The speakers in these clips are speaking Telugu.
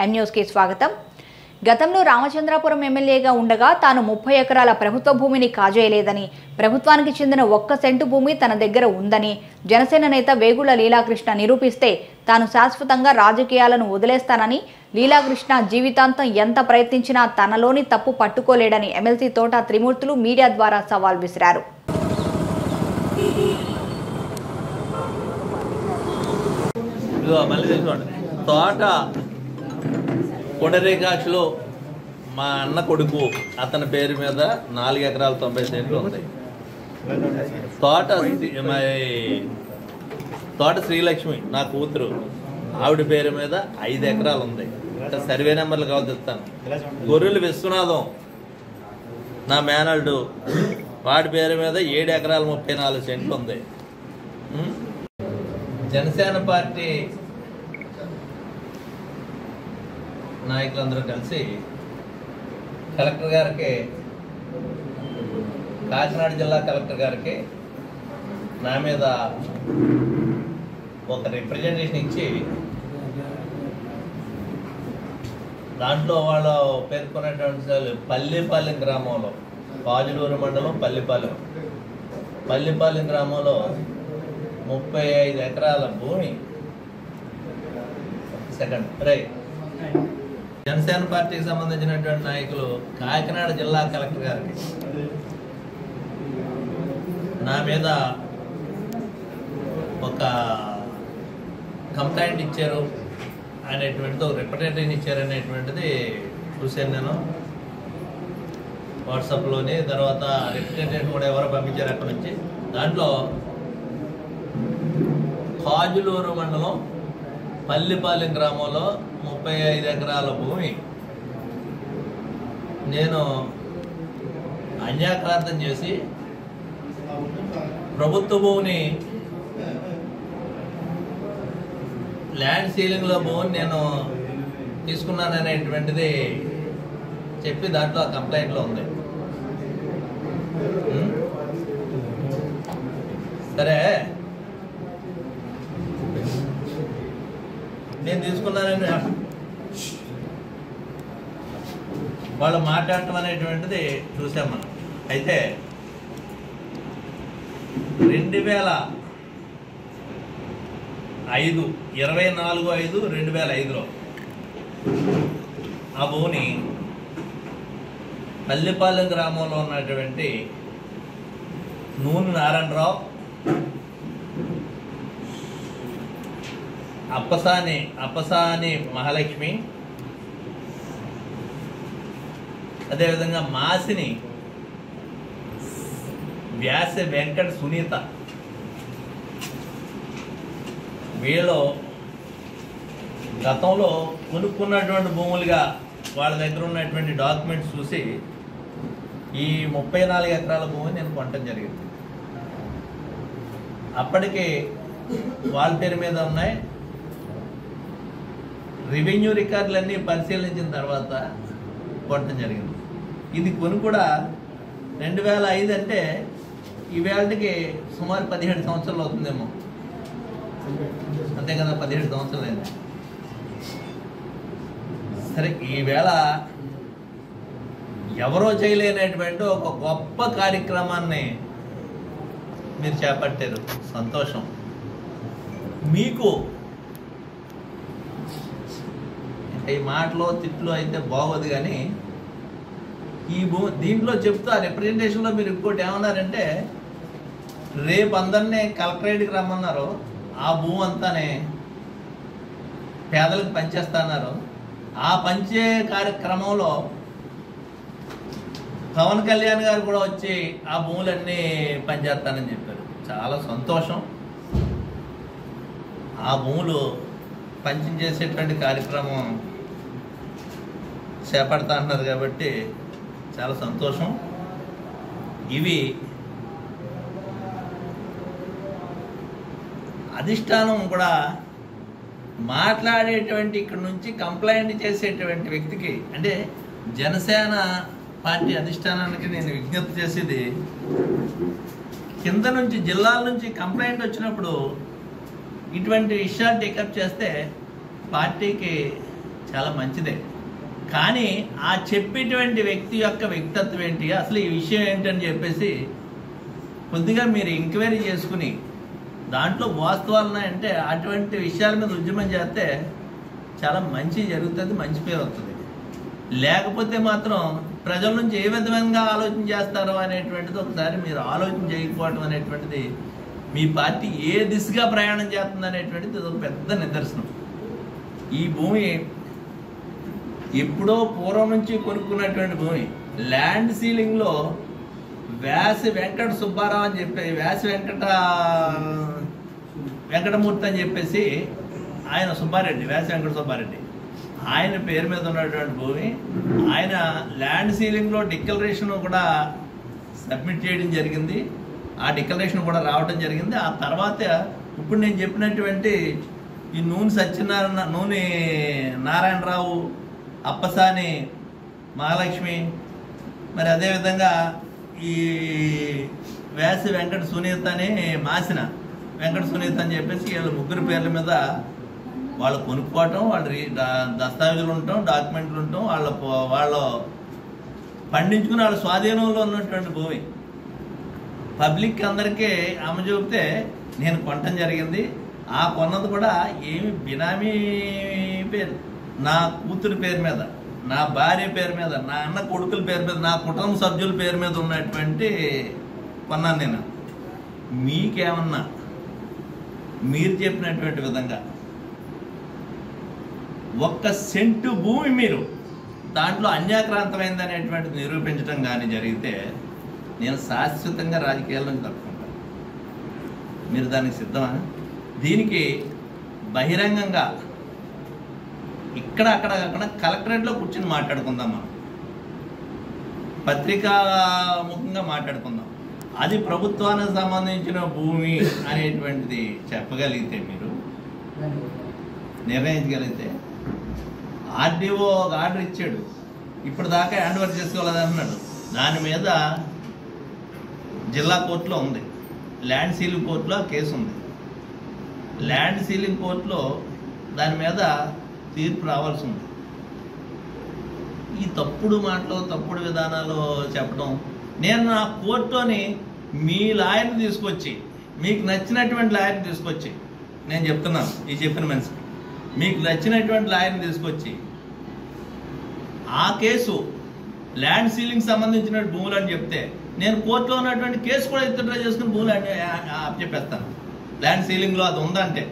ఎన్ న్యూస్కి స్వాగతం గతంలో రామచంద్రాపురం ఎమ్మెల్యేగా ఉండగా తాను ముప్పై ఎకరాల ప్రభుత్వ భూమిని కాజేయలేదని ప్రభుత్వానికి చెందిన ఒక్క సెంటు భూమి తన దగ్గర ఉందని జనసేన నేత వేగుళ్ల లీలాకృష్ణ నిరూపిస్తే తాను శాశ్వతంగా రాజకీయాలను వదిలేస్తానని లీలాకృష్ణ జీవితాంతం ఎంత ప్రయత్నించినా తనలోని తప్పు పట్టుకోలేడని ఎమ్మెల్సీ తోట త్రిమూర్తులు మీడియా ద్వారా సవాల్ విసిరారు ఇదిగో మళ్ళీ తీసుకోండి తోట కొండరేకాక్షలో మా అన్న కొడుకు అతని పేరు మీద నాలుగు ఎకరాల తొంభై సెంట్లు ఉంది తోట శ్రీ- మరి తోట శ్రీలక్ష్మి నా కూతురు ఆవిడ పేరు మీద ఐదు ఎకరాలు ఉంది ఇంకా సర్వే నెంబర్లు కావాలి ఇస్తాను గొర్రెలు విశ్వనాథం నా మేనల్డు వాడి పేరు మీద ఏడు ఎకరాల ముప్పై నాలుగు సెంట్లు ఉంది ఉం? జనసేన పార్టీ నాయకులందరూ కలిసి కలెక్టర్ గారికి కాకినాడ జిల్లా కలెక్టర్ గారికి నా మీద ఒక రిప్రజెంటేషన్ ఇచ్చి దాంట్లో వాళ్ళు పేర్కొన్నటువంటి వాళ్ళు పల్లిపాలెం గ్రామంలో పాజులూరు మండలం పల్లిపాలెం పల్లిపాలెం గ్రామంలో ముప్పై ఐదు ఎకరాల భూమి సెకండ్ రే జనసేన పార్టీకి సంబంధించినటువంటి నాయకులు కాకినాడ జిల్లా కలెక్టర్ గారికి నా మీద ఒక కంప్లైంట్ ఇచ్చారు అనేటువంటిది ఒక రిప్రజెంటేషన్ ఇచ్చారు అనేటువంటిది చూశాను నేను వాట్సాప్లోని తర్వాత రిప్రజెంటేషన్ కూడా ఎవరో పంపించారు అక్కడ నుంచి దాంట్లో కాజులూరు మండలం పల్లిపాలెం గ్రామంలో ముప్పై ఐదు ఎకరాల భూమి నేను అన్యాక్రాంతం చేసి ప్రభుత్వ భూమిని ల్యాండ్ సీలింగ్లో భూమిని నేను తీసుకున్నాననేటువంటిది చెప్పి దాంట్లో ఆ కంప్లైంట్లో ఉంది ఉం? సరే నేను తీసుకున్నానని వాళ్ళు మాట్లాడటం అనేటువంటిది చూసాం మనం అయితే రెండు వేల ఐదు ఇరవై నాలుగు ఐదు రెండు వేల ఐదులో ఆ భూమిని పల్లిపాలెం గ్రామంలో ఉన్నటువంటి నూనె నారాయణరావు అప్పసాని అప్పసాని మహాలక్ష్మి అదేవిధంగా మాసిని వ్యాస వెంకట సునీత వీళ్ళు గతంలో కొనుక్కున్నటువంటి భూములుగా వాళ్ళ దగ్గర ఉన్నటువంటి డాక్యుమెంట్స్ చూసి ఈ ముప్పై నాలుగు ఎకరాల భూమిని నేను కొనటం జరిగింది అప్పటికి వాళ్ళ పేరు మీద ఉన్నాయి రెవెన్యూ రికార్డులన్నీ పరిశీలించిన తర్వాత కొట్టడం జరిగింది ఇది కొని కూడా రెండు వేల ఐదు అంటే ఈవేళకి సుమారు పదిహేడు సంవత్సరాలు అవుతుందేమో అంతే కదా పదిహేడు సంవత్సరాలు అయింది సరే ఈవేళ ఎవరో చేయలేనటువంటి ఒక గొప్ప కార్యక్రమాన్ని మీరు చేపట్టారు సంతోషం మీకు ఈ మాటలో తిట్లు అయితే బాగోదు కానీ ఈ భూ దీంట్లో చెప్తూ ఆ రిప్రజెంటేషన్లో మీరు ఇంకోటి ఏమన్నారంటే రేపు అందరినీ కలెక్టరేట్కి రమ్మన్నారు ఆ భూమి అంతానే పేదలకు పంచేస్తున్నారు ఆ పంచే కార్యక్రమంలో పవన్ కళ్యాణ్ గారు కూడా వచ్చి ఆ భూములన్నీ పనిచేస్తానని చెప్పారు చాలా సంతోషం ఆ భూములు పంచం చేసేటువంటి కార్యక్రమం చేపడతా అంటున్నారు కాబట్టి చాలా సంతోషం ఇవి అధిష్టానం కూడా మాట్లాడేటువంటి ఇక్కడ నుంచి కంప్లైంట్ చేసేటువంటి వ్యక్తికి అంటే జనసేన పార్టీ అధిష్టానానికి నేను విజ్ఞప్తి చేసేది కింద నుంచి జిల్లాల నుంచి కంప్లైంట్ వచ్చినప్పుడు ఇటువంటి విషయాలు టేకప్ చేస్తే పార్టీకి చాలా మంచిదే కానీ ఆ చెప్పేటువంటి వ్యక్తి యొక్క వ్యక్తిత్వం ఏంటి అసలు ఈ విషయం ఏంటని చెప్పేసి కొద్దిగా మీరు ఎంక్వైరీ చేసుకుని దాంట్లో వాస్తవాలు ఉన్నాయంటే అటువంటి విషయాల మీద ఉద్యమం చేస్తే చాలా మంచి జరుగుతుంది మంచి పేరు వస్తుంది లేకపోతే మాత్రం ప్రజల నుంచి ఏ విధంగా ఆలోచన చేస్తారో అనేటువంటిది ఒకసారి మీరు ఆలోచన చేయకపోవడం అనేటువంటిది మీ పార్టీ ఏ దిశగా ప్రయాణం చేస్తుంది అనేటువంటిది ఇది ఒక పెద్ద నిదర్శనం ఈ భూమి ఎప్పుడో పూర్వం నుంచి కొనుక్కున్నటువంటి భూమి ల్యాండ్ సీలింగ్లో వ్యాసి వెంకట సుబ్బారావు అని చెప్పి వ్యాసి వెంకట వెంకటమూర్తి అని చెప్పేసి ఆయన సుబ్బారెడ్డి వ్యాసి వెంకట సుబ్బారెడ్డి ఆయన పేరు మీద ఉన్నటువంటి భూమి ఆయన ల్యాండ్ సీలింగ్లో డిక్లరేషన్ కూడా సబ్మిట్ చేయడం జరిగింది ఆ డిక్లరేషన్ కూడా రావడం జరిగింది ఆ తర్వాత ఇప్పుడు నేను చెప్పినటువంటి ఈ నూనె సత్యనారాయణ నూనె నారాయణరావు అప్పసాని మహాలక్ష్మి మరి అదేవిధంగా ఈ వేసి వెంకట సునీత అని మాసిన వెంకట సునీత అని చెప్పేసి వీళ్ళ ముగ్గురు పేర్ల మీద వాళ్ళు కొనుక్కోవటం వాళ్ళ రీ- దా- దస్తావేజులు ఉండటం డాక్యుమెంట్లు ఉండటం వాళ్ళ పో- వాళ్ళ పండించుకుని వాళ్ళ స్వాధీనంలో ఉన్నటువంటి భూమి పబ్లిక్ అందరికీ అమ్మజూపితే నేను కొనటం జరిగింది ఆ కొన్నది కూడా ఏమి బినామీ పేరు నా కూతురు పేరు మీద నా భార్య పేరు మీద నా అన్న కొడుకుల పేరు మీద నా కుటుంబ సభ్యుల పేరు మీద ఉన్నటువంటి కొన్నాను నేను మీకేమన్నా మీరు చెప్పినటువంటి విధంగా ఒక్క సెంటు భూమి మీరు దాంట్లో అన్యాక్రాంతమైంది అనేటువంటిది నిరూపించడం కానీ జరిగితే నేను శాశ్వతంగా రాజకీయాల నుంచి తప్పుకుంటాను మీరు దానికి సిద్ధమా దీనికి బహిరంగంగా ఇక్కడ అక్కడ కాకుండా కలెక్టరేట్లో కూర్చొని మాట్లాడుకుందాం మనం పత్రికా ముఖంగా మాట్లాడుకుందాం అది ప్రభుత్వానికి సంబంధించిన భూమి అనేటువంటిది చెప్పగలిగితే మీరు నిర్ణయించగలిగితే ఆర్డీఓ ఒక ఆర్డర్ ఇచ్చాడు ఇప్పుడు దాకా హ్యాండ్ ఓవర్ చేసుకోవాలని అన్నాడు దాని మీద జిల్లా కోర్టులో ఉంది ల్యాండ్ సీలింగ్ కోర్టులో ఆ కేసు ఉంది ల్యాండ్ సీలింగ్ కోర్టులో దాని మీద తీర్పు రావాల్సి ఉంది ఈ తప్పుడు మాటలు తప్పుడు విధానాలు చెప్పడం నేను నా కోర్టుని మీ లాయర్ని తీసుకొచ్చి మీకు నచ్చినటువంటి లాయర్ని తీసుకొచ్చి నేను చెప్తున్నాను ఈ చెప్పిన మనిషికి మీకు నచ్చినటువంటి లాయర్ని తీసుకొచ్చి ఆ కేసు ల్యాండ్ సీలింగ్ సంబంధించిన భూములు అని చెప్తే నేను కోర్టులో ఉన్నటువంటి కేసు కూడా విత్డ్రా చేసుకుని భూములు అని చెప్పేస్తాను ల్యాండ్ సీలింగ్లో అది ఉందంటే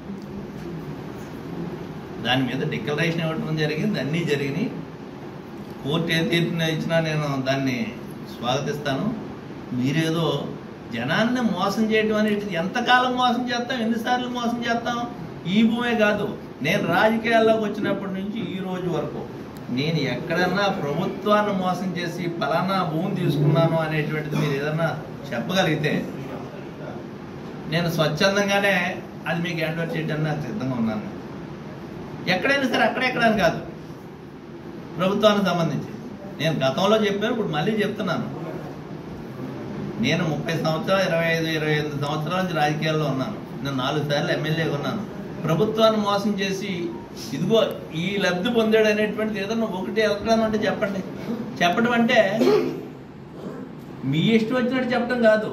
దాని మీద డిక్లరేషన్ ఇవ్వడం జరిగింది అన్నీ జరిగినాయి కోర్టు ఏ తీర్పున ఇచ్చినా నేను దాన్ని స్వాగతిస్తాను మీరేదో జనాన్ని మోసం చేయడం అనేది ఎంతకాలం మోసం చేస్తాం ఎన్నిసార్లు మోసం చేస్తాం ఈ భూమే కాదు నేను రాజకీయాల్లోకి వచ్చినప్పటి నుంచి ఈ రోజు వరకు నేను ఎక్కడన్నా ప్రభుత్వాన్ని మోసం చేసి ఫలానా భూమి తీసుకున్నాను అనేటువంటిది మీరు ఏదన్నా చెప్పగలిగితే నేను స్వచ్ఛందంగానే అది మీకు హ్యాండ్ ఓవర్ చేయడానికి నాకు సిద్ధంగా ఉన్నాను ఎక్కడైనా సరే అక్కడెక్కడని కాదు ప్రభుత్వానికి సంబంధించి నేను గతంలో చెప్పాను ఇప్పుడు మళ్ళీ చెప్తున్నాను నేను ముప్పై సంవత్సరాలు ఇరవై ఐదు ఇరవై ఎనిమిది సంవత్సరాల నుంచి రాజకీయాల్లో ఉన్నాను నేను నాలుగు సార్లు ఎమ్మెల్యేగా ఉన్నాను ప్రభుత్వాన్ని మోసం చేసి ఇదిగో ఈ లబ్ధి పొందాడు అనేటువంటిది ఏదన్నా ఒకటి ఎక్కడన్నా అంటే చెప్పండి చెప్పడం అంటే మీ ఇష్టం వచ్చినట్టు చెప్పడం కాదు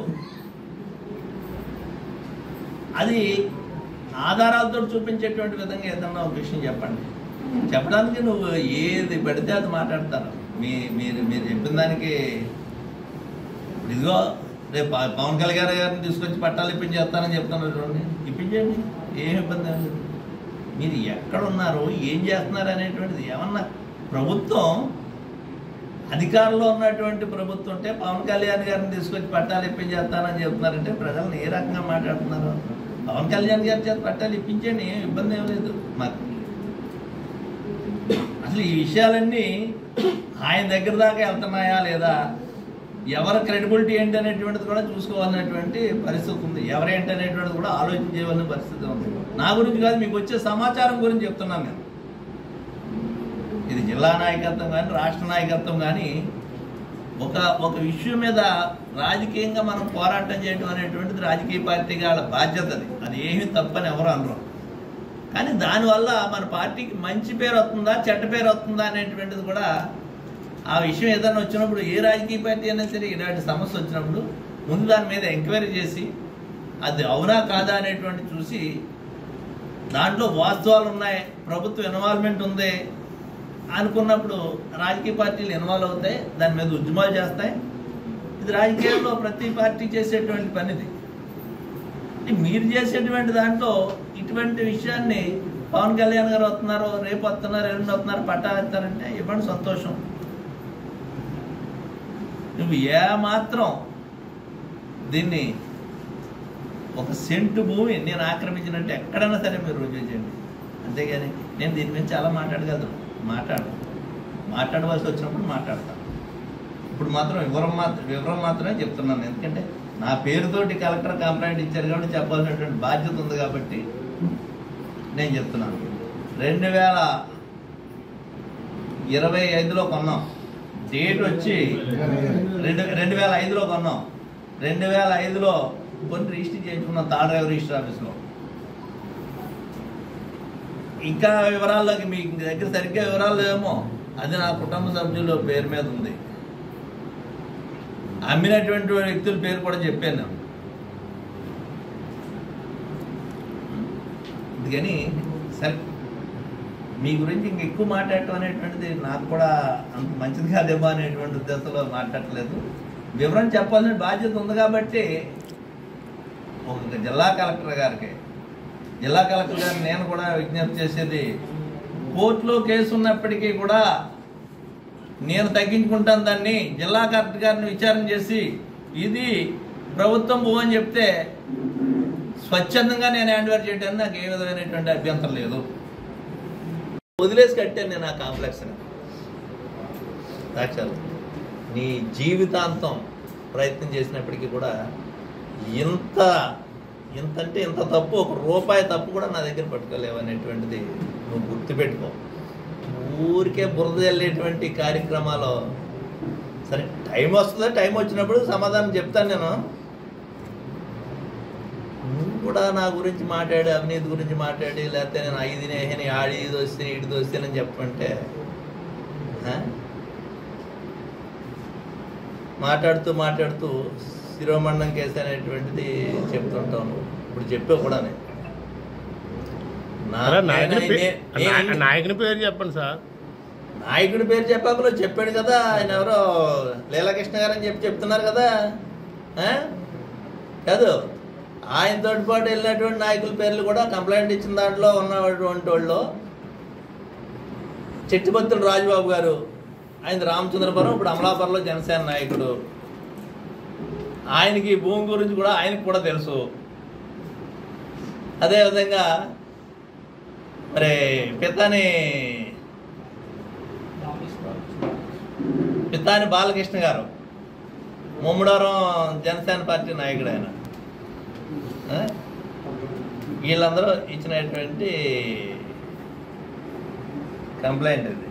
అది ఆధారాలతో చూపించేటువంటి విధంగా ఏదన్నా ఒక విషయం చెప్పండి చెప్పడానికి నువ్వు ఏది పెడితే అది మాట్లాడతారు మీ మీరు మీరు చెప్పిన దానికి ఇదిగో రేపు ప- పవన్ కళ్యాణ్ గారిని తీసుకొచ్చి పట్టాలు ఇప్పించేస్తానని చెప్తున్నారు చూడండి ఇప్పించండి ఏం ఇబ్బంది ఏం లేదు మీరు ఎక్కడ ఉన్నారు ఏం చేస్తున్నారు అనేటువంటిది ఏమన్నా ప్రభుత్వం అధికారంలో ఉన్నటువంటి ప్రభుత్వం ఉంటే పవన్ కళ్యాణ్ గారిని తీసుకొచ్చి పట్టాలు ఇప్పించేస్తానని చెప్తున్నారంటే ప్రజలను ఏ రకంగా మాట్లాడుతున్నారు పవన్ కళ్యాణ్ గారి చేత పట్టాలు ఇప్పించండి ఏం ఇబ్బంది ఏం లేదు మాకు అసలు ఈ విషయాలన్నీ ఆయన దగ్గర దాకా వెళ్తున్నాయా లేదా ఎవరి క్రెడిబిలిటీ ఏంటి అనేటువంటిది కూడా చూసుకోవాలనేటువంటి పరిస్థితి ఉంది ఎవరేంటి అనేటువంటిది కూడా ఆలోచన చేయవలసిన పరిస్థితి ఉంది నా గురించి కాదు మీకు వచ్చే సమాచారం గురించి చెప్తున్నాను నేను ఇది జిల్లా నాయకత్వం కానీ రాష్ట్ర నాయకత్వం కానీ ఒక ఒక విషయం మీద రాజకీయంగా మనం పోరాటం చేయడం అనేటువంటిది రాజకీయ పార్టీగా వాళ్ళ బాధ్యత అది అది ఏమీ తప్పని ఎవరు అనరు కానీ దానివల్ల మన పార్టీకి మంచి పేరు వస్తుందా చెడ్డ పేరు వస్తుందా అనేటువంటిది కూడా ఆ విషయం ఏదైనా వచ్చినప్పుడు ఏ రాజకీయ పార్టీ అయినా సరే ఇలాంటి సమస్య వచ్చినప్పుడు ముందు దాని మీద ఎంక్వైరీ చేసి అది అవునా కాదా అనేటువంటి చూసి దాంట్లో వాస్తవాలు ఉన్నాయి ప్రభుత్వ ఇన్వాల్వ్మెంట్ ఉంది అనుకున్నప్పుడు రాజకీయ పార్టీలు ఇన్వాల్వ్ అవుతాయి దాని మీద ఉద్యమాలు చేస్తాయి ఇది రాజకీయాల్లో ప్రతి పార్టీ చేసేటువంటి పనిది అంటే మీరు చేసేటువంటి దాంట్లో ఇటువంటి విషయాన్ని పవన్ కళ్యాణ్ గారు వస్తున్నారు రేపు వస్తున్నారు ఎల్లుండి వస్తున్నారు పట్టా వేస్తారంటే ఇవ్వండి సంతోషం నువ్వు ఏ మాత్రం దీన్ని ఒక సెంటు భూమి నేను ఆక్రమించినట్టు ఎక్కడైనా సరే మీరు రుజువు చేయండి అంతేగాని నేను దీని మీద చాలా మాట్లాడగలను మాట్లాడు మాట్లాడవలసి వచ్చినప్పుడు మాట్లాడతాను ఇప్పుడు మాత్రం వివరం మాత్రం వివరం మాత్రమే చెప్తున్నాను ఎందుకంటే నా పేరుతోటి కలెక్టర్ కంప్లైంట్ ఇచ్చారు కాబట్టి చెప్పాల్సినటువంటి బాధ్యత ఉంది కాబట్టి నేను చెప్తున్నాను రెండు వేల ఇరవై ఐదులో కొన్నాం డేట్ వచ్చి రెండు రెండు వేల ఐదులో కొన్నాం రెండు వేల ఐదులో కొన్ని రిజిస్టర్ చేయించుకున్నాం తాడ్ డ్రైవర్ రిజిస్టర్ ఆఫీస్లో ఇంకా వివరాల్లోకి మీ దగ్గర సరిగ్గా వివరాలు లేమో అది నా కుటుంబ సభ్యుల పేరు మీద ఉంది అమ్మినటువంటి వ్యక్తుల పేరు కూడా చెప్పాను నేను అందుకని సరే మీ గురించి ఇంక ఎక్కువ మాట్లాడటం అనేటువంటిది నాకు కూడా అంత మంచిది కాదేమో అనేటువంటి ఉద్దేశంలో మాట్లాడట్లేదు వివరం చెప్పాల్సిన బాధ్యత ఉంది కాబట్టి ఒక జిల్లా కలెక్టర్ గారికి జిల్లా కలెక్టర్ గారిని నేను కూడా విజ్ఞప్తి చేసేది కోర్టులో కేసు ఉన్నప్పటికీ కూడా నేను తగ్గించుకుంటాను దాన్ని జిల్లా కలెక్టర్ గారిని విచారణ చేసి ఇది ప్రభుత్వం భూ అని చెప్తే స్వచ్ఛందంగా నేను హ్యాండ్ ఓవర్ చేయడానికి నాకు ఏ విధమైనటువంటి అభ్యంతరం లేదు వదిలేసి కట్టాను నేను ఆ కాంప్లెక్స్ని సాక్షాత్ నీ జీవితాంతం ప్రయత్నం చేసినప్పటికీ కూడా ఇంత ఇంత అంటే ఇంత తప్పు ఒక రూపాయి తప్పు కూడా నా దగ్గర పట్టుకోలేవు అనేటువంటిది నువ్వు గుర్తుపెట్టుకో ఊరికే బురద వెళ్ళేటువంటి కార్యక్రమాలు సరే టైం వస్తుందా టైం వచ్చినప్పుడు సమాధానం చెప్తాను నేను నువ్వు కూడా నా గురించి మాట్లాడి అవినీతి గురించి మాట్లాడి లేకపోతే నేను ఐదు నేహని ఆడి ఇది వస్తే ఇటు వస్తేనని చెప్పమంటే ఆ? మాట్లాడుతూ మాట్లాడుతూ శిరోమండం కేసు అనేటువంటిది చెప్తుంటాను ఇప్పుడు చెప్పే కూడా నేను. నా- అలా నాయకుని నేను- పే- నేను- నా- నాయకుని పేరు చెప్పండి సార్ నాయకుడి పేరు చెప్పాకలో చెప్పాడు కదా ఆయన ఎవరో లీలాకృష్ణ గారు అని చెప్పి చెప్తున్నారు కదా ఆ? కాదు ఆయనతో పాటు వెళ్ళినటువంటి నాయకుల పేర్లు కూడా కంప్లైంట్ ఇచ్చిన దాంట్లో ఉన్నటువంటి వాళ్ళు చెట్టిపత్తుల రాజబాబు గారు ఆయన రామచంద్రపురం ఇప్పుడు అమలాపురంలో జనసేన నాయకుడు ఆయనకి ఈ భూమి గురించి కూడా ఆయనకు కూడా తెలుసు అదేవిధంగా మరి పితాని పితాని బాలకృష్ణ గారు ముమ్మడవరం జనసేన పార్టీ నాయకుడు ఆయన ఆ? వీళ్ళందరూ ఇచ్చినటువంటి కంప్లైంట్ ఇది